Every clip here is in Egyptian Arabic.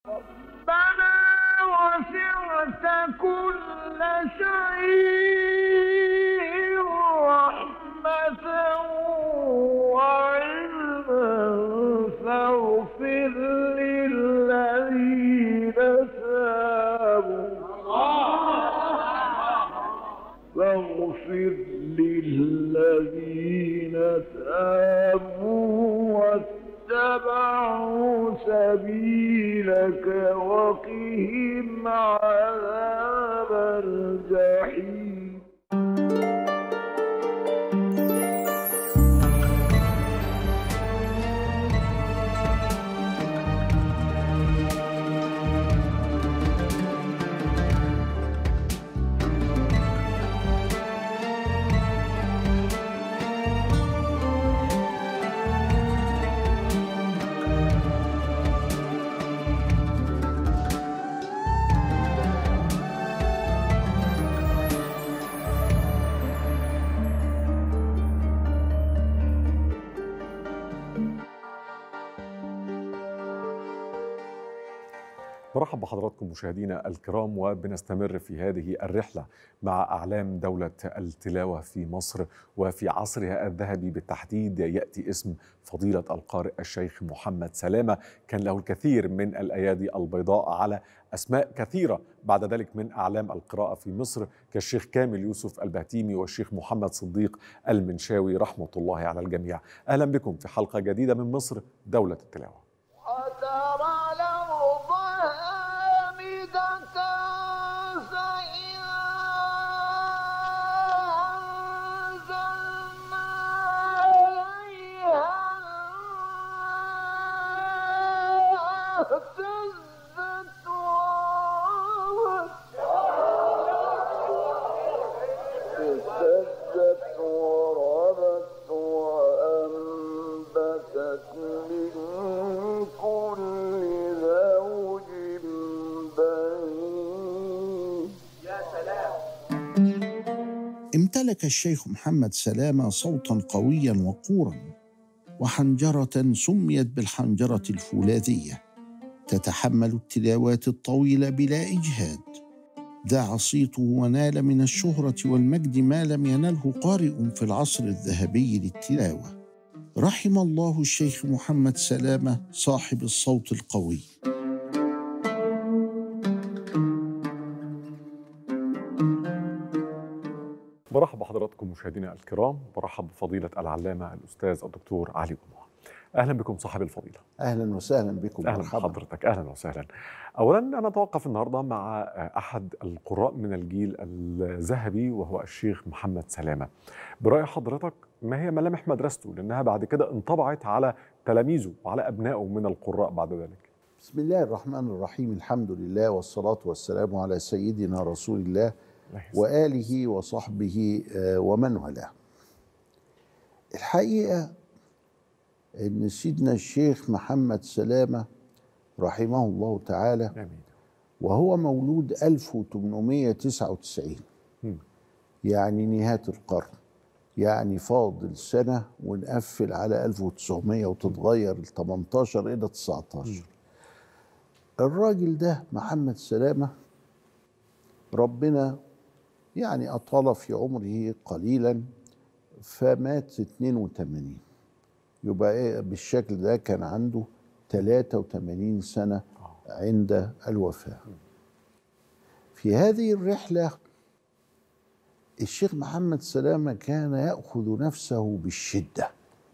ربنا وسعت كل شيء رحمة وعلما فاغفر للذين تابوا فاغفر للذين تابوا واتبعوا سبيلك وقهم عذاب الجحيم برحب بحضراتكم مشاهدينا الكرام وبنستمر في هذه الرحلة مع أعلام دولة التلاوة في مصر وفي عصرها الذهبي بالتحديد يأتي اسم فضيلة القارئ الشيخ محمد سلامة كان له الكثير من الأيادي البيضاء على أسماء كثيرة بعد ذلك من أعلام القراءة في مصر كالشيخ كامل يوسف البهتيمي والشيخ محمد صديق المنشاوي رحمة الله على الجميع أهلا بكم في حلقة جديدة من مصر دولة التلاوة وترى الأرض هامدة فإذا أنزلنا عليها الماء اهتزت وربت اهتزت وربت وأنبتت من كل زوج بهيج امتلك الشيخ محمد سلامة صوتا قويا وقورا وحنجرة سميت بالحنجرة الفولاذية تتحمل التلاوات الطويلة بلا إجهاد ذاع صيته ونال من الشهرة والمجد ما لم ينله قارئ في العصر الذهبي للتلاوة رحم الله الشيخ محمد سلامة صاحب الصوت القوي برحب بحضراتكم مشاهدينا الكرام برحب بفضيلة العلامة الأستاذ الدكتور علي جمعة أهلا بكم صاحب الفضيلة أهلا وسهلا بكم اهلا بحضرتك اهلا وسهلا اولا انا اتوقف النهارده مع احد القراء من الجيل الذهبي وهو الشيخ محمد سلامه براي حضرتك ما هي ملامح مدرسته لانها بعد كده انطبعت على تلاميذه وعلى ابنائه من القراء بعد ذلك بسم الله الرحمن الرحيم الحمد لله والصلاة والسلام على سيدنا رسول الله الله يسلمك. وآله وصحبه آه، ومن والاه الحقيقة أن سيدنا الشيخ محمد سلامة رحمه الله تعالى امين وهو مولود 1899 مم. يعني نهاية القرن يعني فاضل سنة ونقفل على 1900 وتتغير ال 18 إلى 19 الراجل ده محمد سلامة ربنا يعني أطال في عمره قليلا فمات 82 يبقى إيه بالشكل ده كان عنده 83 سنة عند الوفاة في هذه الرحلة الشيخ محمد سلامة كان يأخذ نفسه بالشدة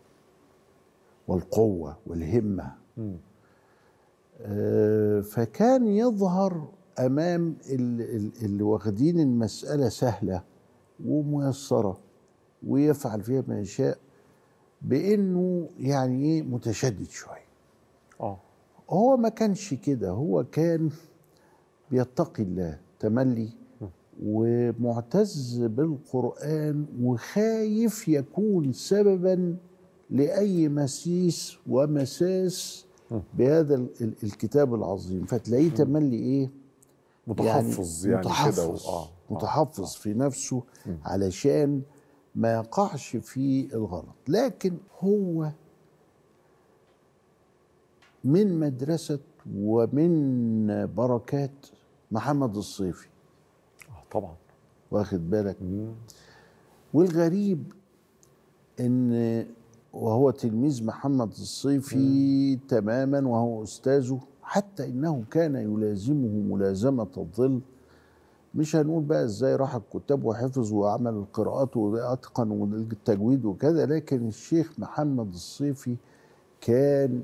والقوة والهمة مم. آه، فكان يظهر امام ال- ال- اللي واخدين المساله سهله وميسره ويفعل فيها ما يشاء بانه يعني ايه متشدد شويه اه هو ما كانش كده هو كان بيتقي الله تملي ومعتز بالقرآن وخايف يكون سببا لأي مسيس ومساس بهذا ال- ال- الكتاب العظيم فتلاقيه تملي إيه متحفظ يعني, كده متحفظ و- اه متحفظ في نفسه علشان ما يقعش في الغلط لكن هو من مدرسة ومن بركات محمد الصيفي آه طبعا واخد بالك مم. والغريب ان وهو تلميذ محمد الصيفي تماما وهو استاذه حتى انه كان يلازمه ملازمه الظل مش هنقول بقى ازاي راح الكتاب وحفظ وعمل القراءات واتقن التجويد وكذا لكن الشيخ محمد الصيفي كان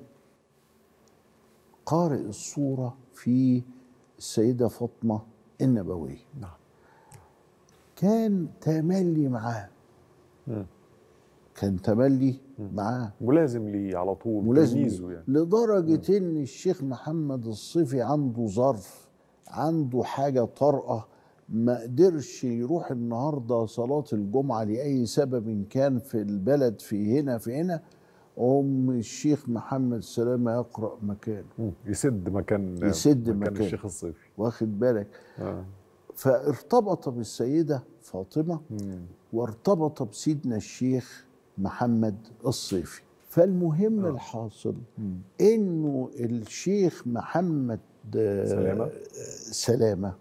قارئ الصوره في السيده فاطمه النبويه نعم كان تملي معاه مم. كان تملي معاه ملازم لي على طول ملازم تلميذه ليه. يعني لدرجة إن الشيخ محمد الصيفي عنده ظرف عنده حاجة طارئة ما قدرش يروح النهاردة صلاة الجمعة لأي سبب كان في البلد في هنا في هنا أم الشيخ محمد سلامة يقرأ مكانه مم. يسد مكان يسد مكان مكان. الشيخ الصيفي واخد بالك آه. فارتبط بالسيدة فاطمة مم. وارتبط بسيدنا الشيخ محمد الصيفي فالمهم الحاصل انه الشيخ محمد آه، سلامة. آه، سلامة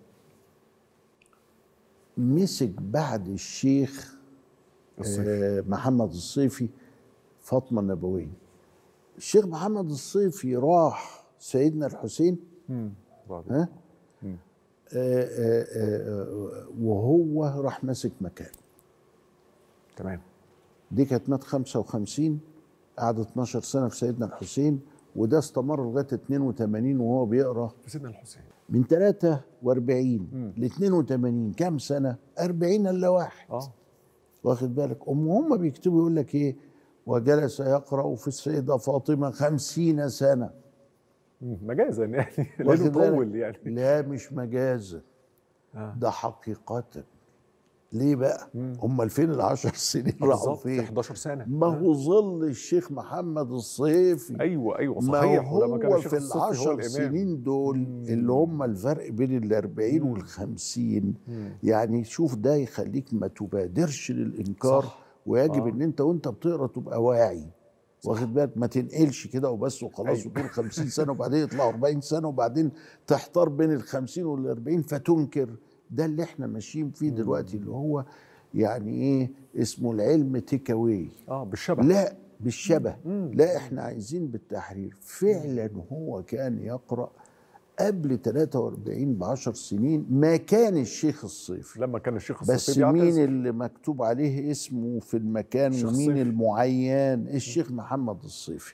مسك بعد الشيخ الصيفي آه، محمد الصيفي فاطمة النبوية الشيخ محمد الصيفي راح سيدنا الحسين مم. بعد ها مم. آه، آه، آه، وهو راح ماسك مكانه تمام دي كانت مات 55 قعد 12 سنه في سيدنا الحسين وده استمر لغايه 82 وهو بيقرا في سيدنا الحسين من 43 مم. ل 82 كام سنه 40 الا واحد اه واخد بالك ام هم بيكتبوا يقول لك ايه وجلس يقرا في السيده فاطمه 50 سنه مم. مجازا يعني واخد لانه بالك؟ طول يعني لا مش مجازا آه. ده حقيقه ليه بقى مم. امال فين العشر سنين راحوا بالظبط في فين 11 سنه ما آه. هو ظل الشيخ محمد الصيفي ايوه ايوه ما صحيح ولما كان هو الشيخ في الصيفي هو العشر الامام سنين دول مم. اللي هم الفرق بين الأربعين مم. والخمسين مم. يعني شوف ده يخليك ما تبادرش للإنكار صح. ويجب آه. ان انت وانت بتقرا تبقى واعي واخد بالك ما تنقلش كده وبس وخلاص أيوة. وتقول 50 سنه وبعدين يطلعوا 40 سنه وبعدين تحتار بين ال 50 وال 40 فتنكر ده اللي احنا ماشيين فيه دلوقتي اللي هو يعني ايه اسمه العلم تيك اواي اه بالشبه لا بالشبه مم. لا احنا عايزين بالتحرير فعلا هو كان يقرا قبل 43 ب 10 سنين ما كان الشيخ الصيفي لما كان الشيخ بس الصيفي مين بيعتذر. اللي مكتوب عليه اسمه في المكان الشيخ ومين الصيفي. المعين الشيخ محمد الصيفي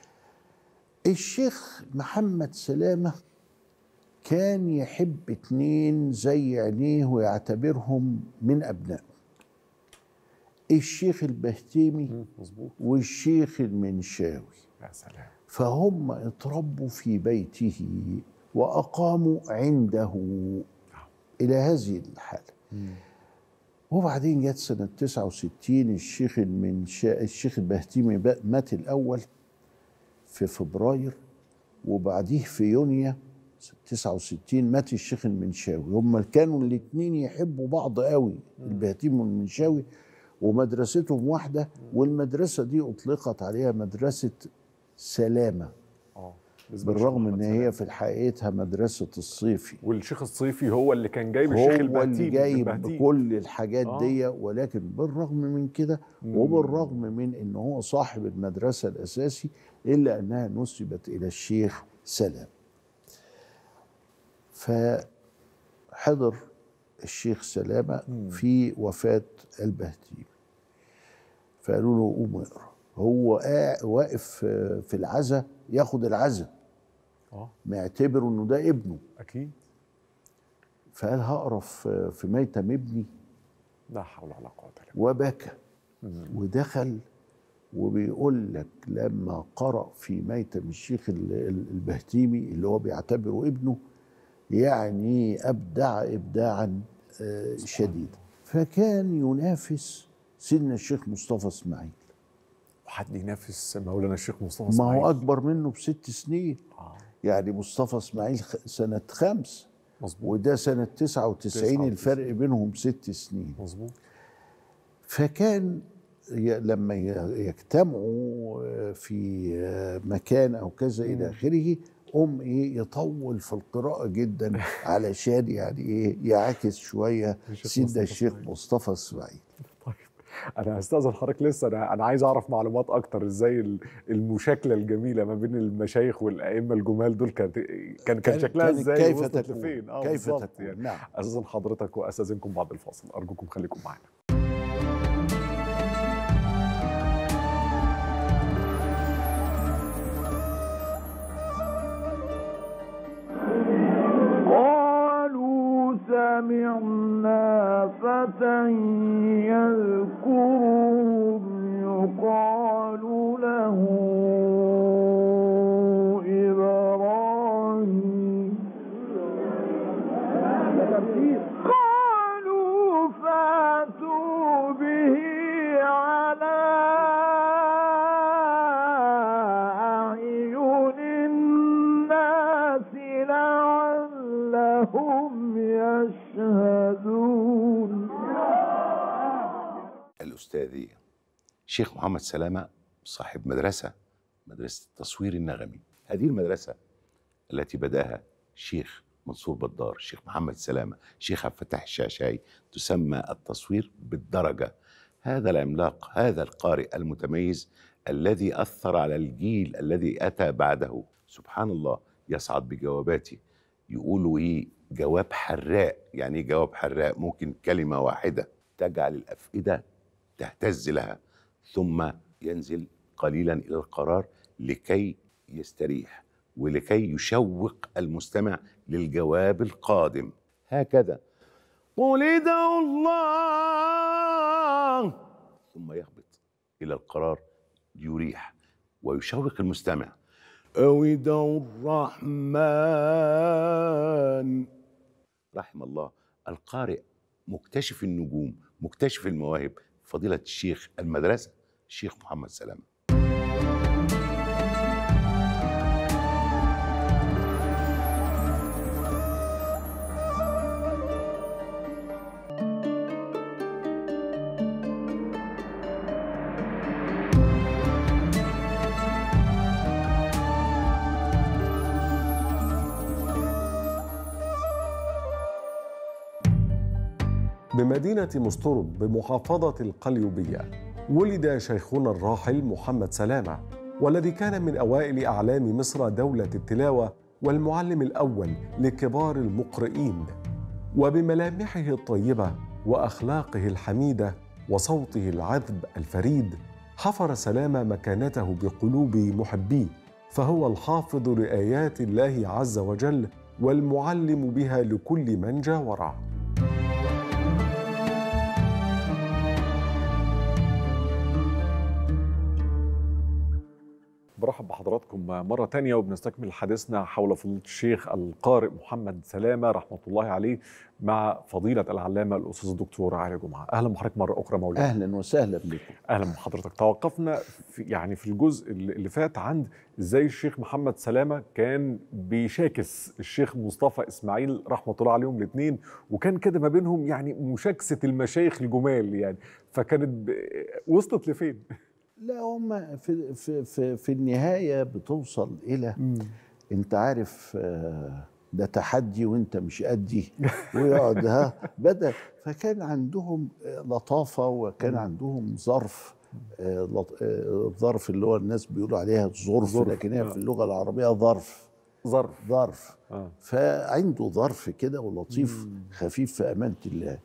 الشيخ محمد سلامة كان يحب اتنين زي عينيه ويعتبرهم من أبنائه الشيخ البهتيمي مم. مظبوط والشيخ المنشاوي يا سلام فهم اتربوا في بيته وأقاموا عنده إلى هذه الحالة مم. وبعدين جت سنة 69 الشيخ المنشا الشيخ البهتيمي بقى- مات الأول في فبراير وبعديه في يونيو 69 مات الشيخ المنشاوي هم كانوا الاثنين يحبوا بعض قوي البهتيمي والمنشاوي ومدرستهم واحدة والمدرسة دي أطلقت عليها مدرسة سلامة اه بالنسبة للشيخ بالرغم محمد إن سلام. هي في حقيقتها مدرسة الصيفي والشيخ الصيفي هو اللي كان جايب الشيخ هو البهتيم اللي جايب البهتيم. كل الحاجات آه. دي ولكن بالرغم من كده مم. وبالرغم من ان هو صاحب المدرسه الاساسي الا انها نسبت الى الشيخ سلام فحضر الشيخ سلامه مم. في وفاه البهتيم فقالوا له قوم اقرا هو قاع- واقف آه، في العزا ياخد العزا اه معتبر انه ده ابنه اكيد فقال هقرا في في ميتم ابني لا حول ولا قوه الا بالله وبكى مم. ودخل وبيقول لك لما قرأ في ميتم الشيخ ال- ال- البهتيمي اللي هو بيعتبره ابنه يعني أبدع إبداعا آه، شديدا فكان ينافس سيدنا الشيخ مصطفى إسماعيل وحد ينافس مولانا الشيخ مصطفى ما اسماعيل هو أكبر منه بست سنين اه يعني مصطفى إسماعيل خ- سنة خمس مظبوط وده سنة 99 99. الفرق بينهم ست سنين مظبوط فكان ي- لما ي- يجتمعوا في مكان او كذا الى اخره قوم ايه يطول في القراءه جدا علشان يعني ايه يعاكس شويه الشيخ سيدنا مصطفى الشيخ إسماعيل. مصطفى اسماعيل طيب انا هستاذن حضرتك لسه انا انا عايز اعرف معلومات اكتر ازاي ال- المشاكله الجميله ما بين المشايخ والائمه الجمال دول كانت كان كان شكلها كانت ازاي كيف وصلت تكون لفين اه كيف بالظبط تكون يعني نعم استاذن حضرتك واستاذنكم بعد الفاصل ارجوكم خليكم معانا قالوا سمعنا فتى يذكرهم يقال له إبراهيم قالوا فاتوا به على أعين الناس لعلهم يشهدون الأستاذي شيخ محمد سلامة صاحب مدرسة مدرسة التصوير النغمي هذه المدرسة التي بدأها شيخ منصور بدار شيخ محمد سلامة شيخ عبد الفتاح الشعشاعي تسمى التصوير بالدرجة هذا العملاق هذا القارئ المتميز الذي أثر على الجيل الذي أتى بعده سبحان الله يصعد بجواباته يقولوا إيه جواب حراء يعني إيه جواب حراء ممكن كلمة واحدة تجعل الأفئدة تهتز لها ثم ينزل قليلا الى القرار لكي يستريح ولكي يشوق المستمع للجواب القادم هكذا قل ادعوا الله ثم يهبط الى القرار ليريح ويشوق المستمع او ادعوا الرحمن رحم الله القارئ مكتشف النجوم مكتشف المواهب فضيلة الشيخ المدرسة الشيخ محمد سلامة بمدينة مسترد بمحافظة القليوبية ولد شيخنا الراحل محمد سلامة والذي كان من أوائل أعلام مصر دولة التلاوة والمعلم الأول لكبار المقرئين وبملامحه الطيبة وأخلاقه الحميدة وصوته العذب الفريد حفر سلامة مكانته بقلوب محبيه فهو الحافظ لآيات الله عز وجل والمعلم بها لكل من جاوره برحب بحضراتكم مرة تانية وبنستكمل حديثنا حول فضيلة الشيخ القارئ محمد سلامة رحمة الله عليه مع فضيلة العلامة الأستاذ الدكتور علي جمعة أهلا بحضرتك مرة أخرى مولانا اهلا وسهلا بكم أهلا بحضرتك توقفنا في يعني في الجزء اللي اللي فات عند إزاي الشيخ محمد سلامة كان بيشاكس الشيخ مصطفى إسماعيل رحمة الله عليهم الاثنين وكان كده ما بينهم يعني مشاكسة المشايخ الجمال يعني فكانت ب... وصلت لفين؟ لا هم في في في, في النهايه بتوصل الى انت عارف آه، ده تحدي وانت مش قدي ويقعد ها بدا فكان عندهم آه، لطافه وكان عندهم ظرف آه، لط- آه، الظرف اللي هو الناس بيقولوا عليها الظرف ظرف، لكن هي آه. في اللغه العربيه ظرف ظرف ظرف آه. فعنده ظرف كده ولطيف خفيف في امانه الله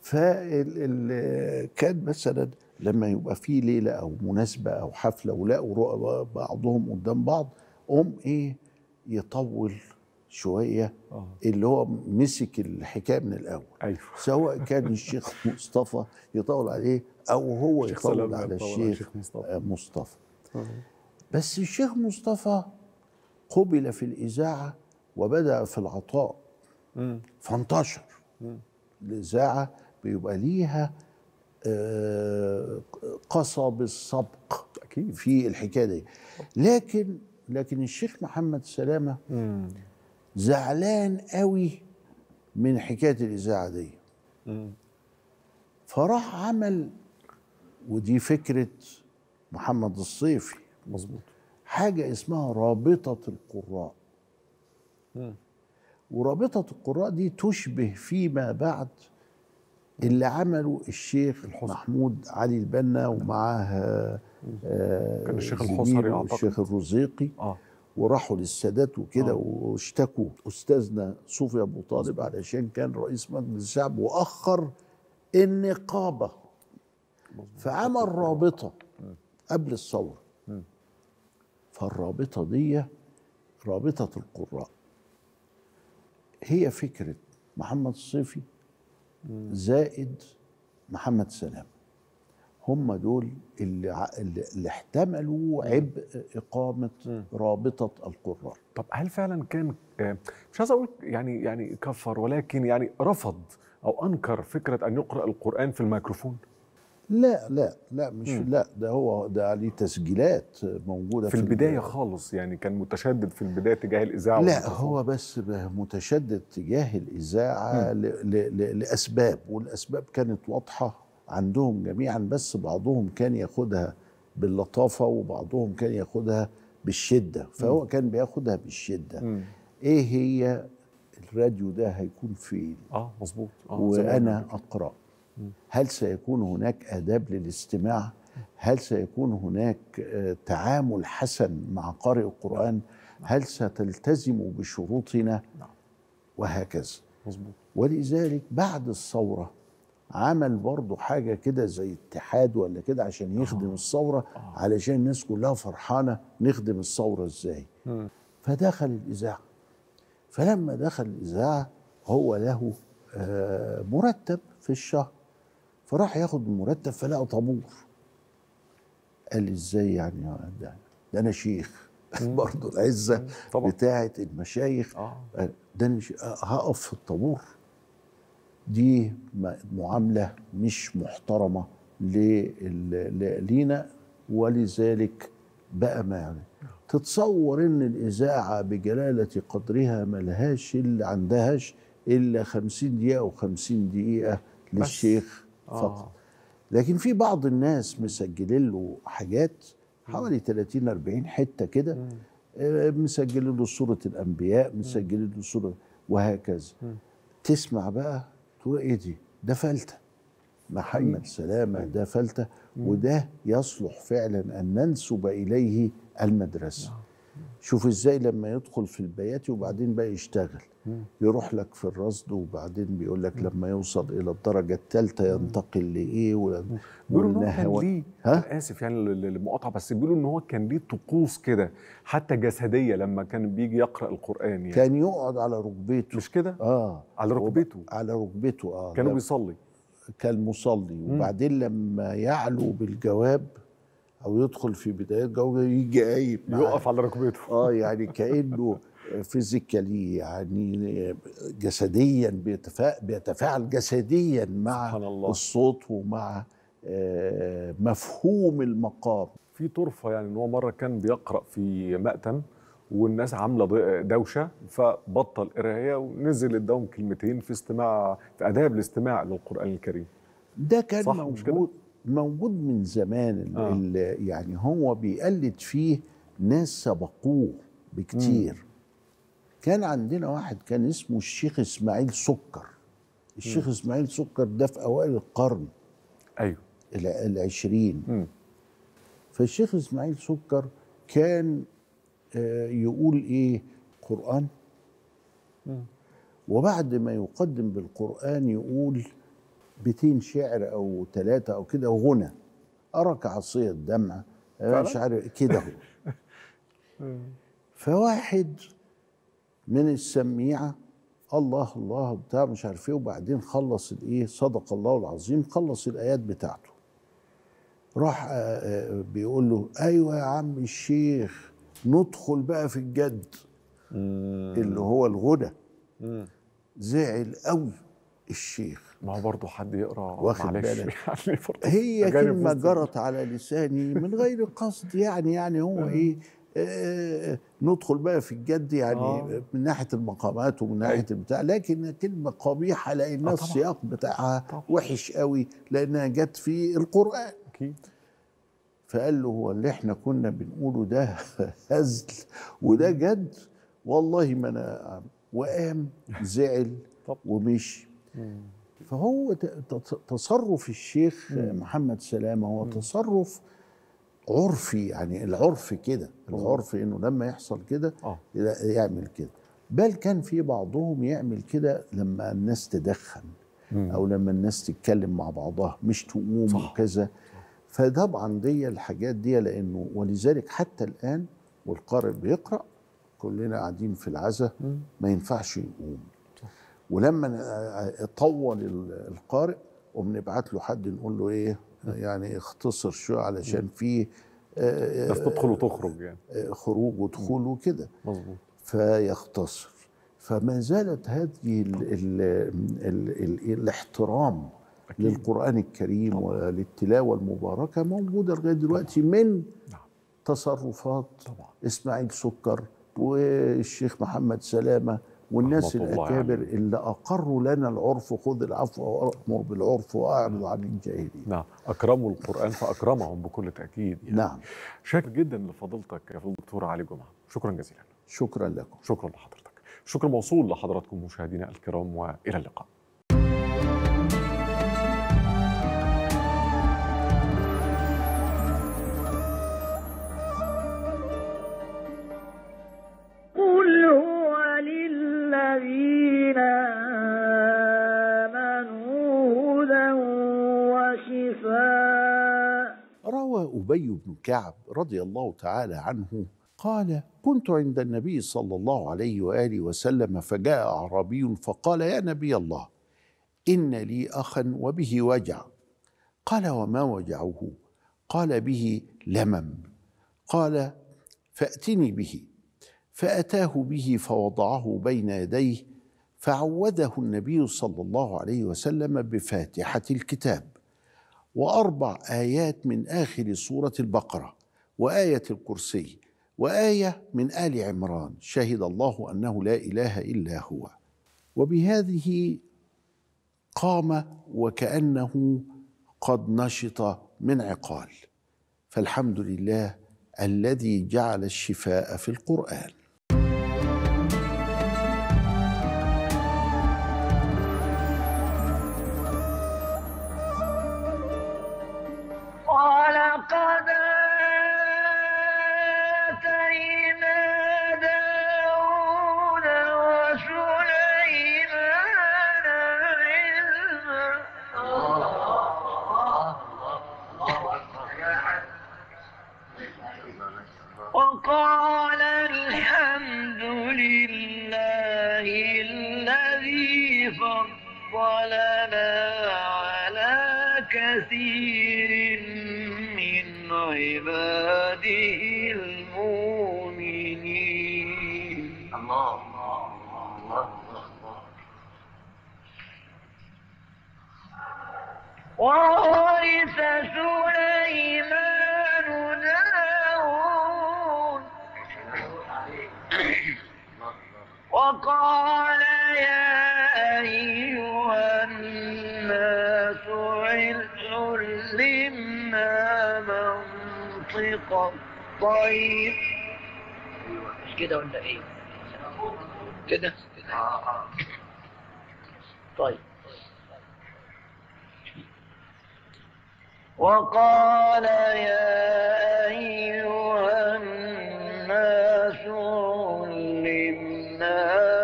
فكان مثلا لما يبقى في ليله او مناسبه او حفله ولقوا رؤى بعضهم قدام بعض قوم ايه يطول شويه آه. اللي هو مسك الحكايه من الاول أيوه سواء كان الشيخ مصطفى يطول عليه او هو الشيخ يطول سلامة على يطول على الشيخ الشيخ مصطفى. آه، مصطفى بس الشيخ مصطفى قبل في الإذاعة وبدأ في العطاء مم. فانتشر الإذاعة بيبقى ليها آه، قصب السبق أكيد في الحكاية دي لكن لكن الشيخ محمد سلامة مم. زعلان قوي من حكاية الإذاعة دي مم. فراح عمل ودي فكرة محمد الصيفي مظبوط حاجة اسمها رابطة القراء مم. ورابطة القراء دي تشبه فيما بعد اللي عمله الشيخ الحصري. محمود علي البنا ومعاه آه، كان الشيخ زميله الحصري أعتقد. الشيخ الرزيقي اه وراحوا للسادات وكده آه. واشتكوا استاذنا صوفي ابو طالب علشان كان رئيس مجلس الشعب واخر النقابه فعمل رابطه قبل الثوره مم. فالرابطه دي رابطه القراء هي فكره محمد الصيفي زائد محمد سلام هم دول اللي, ع- اللي اللي احتملوا عبء اقامه رابطه القراء طب هل فعلا كان آه، مش عايز اقول يعني يعني كفر ولكن يعني رفض او انكر فكره ان يقرا القران في الميكروفون لا لا لا مش مم. لا ده هو ده عليه تسجيلات موجوده في البدايه الب- خالص يعني كان متشدد في البدايه تجاه الاذاعه لا والميكروفون. هو بس ب- متشدد تجاه الاذاعه ل ل ل لاسباب والاسباب كانت واضحه عندهم جميعا بس بعضهم كان ياخدها باللطافه وبعضهم كان ياخدها بالشده فهو كان بياخدها بالشده مم. ايه هي الراديو ده هيكون فين اه مظبوط اه وانا زمان. اقرا هل سيكون هناك اداب للاستماع هل سيكون هناك آه، تعامل حسن مع قارئ القران هل ستلتزم بشروطنا نعم. وهكذا مظبوط ولذلك بعد الثوره عمل برضه حاجه كده زي اتحاد ولا كده عشان يخدم الثوره علشان الناس كلها فرحانه نخدم الثوره ازاي مم. فدخل الإذاعة فلما دخل الإذاعة هو له آه، مرتب في الشهر فراح ياخد المرتب فلقى طابور قال لي ازاي يعني يا ده, ده انا شيخ برضه العزه طبعا. بتاعه المشايخ اه قال ده انا ش- هقف في الطابور دي م- معامله مش محترمه لل- ل- لينا ولذلك بقى ما يعني تتصور ان الاذاعه بجلاله قدرها ملهاش اللي عندهاش الا خمسين دقيقه او خمسين دقيقه للشيخ فقط آه. لكن في بعض الناس مسجلين له حاجات حوالي 30 40 حته كده آه، مسجلين له سوره الانبياء مسجلين له سوره وهكذا تسمع بقى تقول ايه دي ده فلته محمد سلامه ده فلته وده يصلح فعلا ان ننسب اليه المدرسه شوف ازاي لما يدخل في البياتي وبعدين بقى يشتغل يروح لك في الرصد وبعدين بيقول لك لما يوصل الى الدرجه الثالثه ينتقل لايه ولا- بيقولوا ان هو كان والنهوى- ليه ها؟ أنا اسف يعني ل- ل- للمقاطعه بس بيقولوا ان هو كان ليه طقوس كده حتى جسديه لما كان بيجي يقرا القران يعني كان يقعد على ركبته مش كده اه على ركبته على ركبته اه كانوا ده بيصلي كان مصلي وبعدين لما يعلو بالجواب او يدخل في بدايه جواب يجي قايم معاه. يقف على ركبته اه يعني كانه فيزيكالي يعني جسديا بيتفا- بيتفاعل جسديا مع سبحان الله. الصوت ومع آه، مفهوم المقام في طرفه يعني ان هو مره كان بيقرا في مأتم والناس عامله ض- دوشه فبطل قرايه ونزل اداهم كلمتين في استماع في اداب الاستماع للقران الكريم ده كان صح، مش كده؟ موجود موجود من زمان ال- آه. ال- يعني هو بيقلد فيه ناس سبقوه بكتير كان عندنا واحد كان اسمه الشيخ اسماعيل سكر الشيخ اسماعيل سكر ده في اوائل القرن ايوه الع- العشرين مم. فالشيخ اسماعيل سكر كان آه، يقول ايه قرآن وبعد ما يقدم بالقرآن يقول بيتين شعر او ثلاثة او كده غنى أراك عصية الدمع آه، مش عارف كده هو فواحد من السميعة الله الله بتاع مش عارف ايه وبعدين خلص الايه صدق الله العظيم خلص الايات بتاعته راح آه، آه، بيقول له ايوه يا عم الشيخ ندخل بقى في الجد اللي هو الغنى زعل قوي الشيخ ما هو برضه حد يقرا واخد معلش بالك. يعني برضه هي أجانب كلمة وسط- جرت على لساني من غير قصد يعني يعني هو ايه آه ندخل بقى في الجد يعني آه. من ناحية المقامات ومن ناحية البتاع لكن كلمة قبيحة لأن طبعاً. السياق بتاعها طبعاً. وحش قوي لأنها جت في القرآن اكيد فقال له هو اللي احنا كنا بنقوله ده هزل وده جد والله ما انا وقام زعل طب. ومشي فهو ت- ت- تصرف الشيخ محمد سلامه هو تصرف عرفي يعني العرف كده العرف انه لما يحصل كده اه لا- يعمل كده بل كان في بعضهم يعمل كده لما الناس تدخن او لما الناس تتكلم مع بعضها مش تقوم صح. وكذا فطبعا دي الحاجات دي لانه ولذلك حتى الان والقارئ بيقرا كلنا قاعدين في العزاء ما ينفعش يقوم ولما ن- طول ال- القارئ وبنبعت له حد نقول له ايه يعني اختصر شويه علشان في آه، ناس تدخل وتخرج يعني آه، خروج ودخول وكده مظبوط فيختصر فما زالت هذه ال ال ال ال الاحترام أكيد. للقرآن الكريم وللتلاوة المباركة موجودة لغاية دلوقتي من نعم. تصرفات طبعا إسماعيل سكر والشيخ محمد سلامة والناس رحمة الله الأكابر عليه. اللي أقروا لنا العرف خذ العفو وأمر بالعرف وأعرض عن الجاهلين نعم اكرموا القران فاكرمهم بكل تاكيد يعني. نعم شاكر جدا لفضيلتك يا فضيله الدكتور علي جمعه شكرا جزيلا شكرا لكم شكرا لحضرتك شكر موصول لحضراتكم مشاهدينا الكرام والى اللقاء قل هو للذين آمنوا هدى وشفاء روى أبي بن كعب رضي الله تعالى عنه قال كنت عند النبي صلى الله عليه وآله وسلم فجاء أعرابي فقال يا نبي الله إن لي أخا وبه وجع قال وما وجعه قال به لمم قال فأتني به فأتاه به فوضعه بين يديه فعوذه النبي صلى الله عليه وسلم بفاتحة الكتاب واربع ايات من اخر سوره البقره وايه الكرسي وايه من ال عمران شهد الله انه لا اله الا هو وبهذه قام وكانه قد نشط من عقال فالحمد لله الذي جعل الشفاء في القران ولقد آتينا داود وسليمان علما وقال الحمد لله الذي فضلنا على كثير من عباده المؤمنين وورث سليمان داود وقال يا أيها الناس علمنا منطق الطير مش كده ولا ايه؟ كده طيب وقال يا أيها الناس علمنا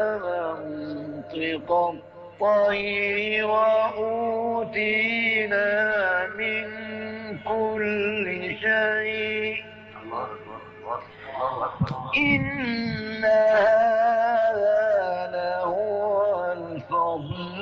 منطق الطير وأوتينا من كل شيء إن هذا لهو الفضل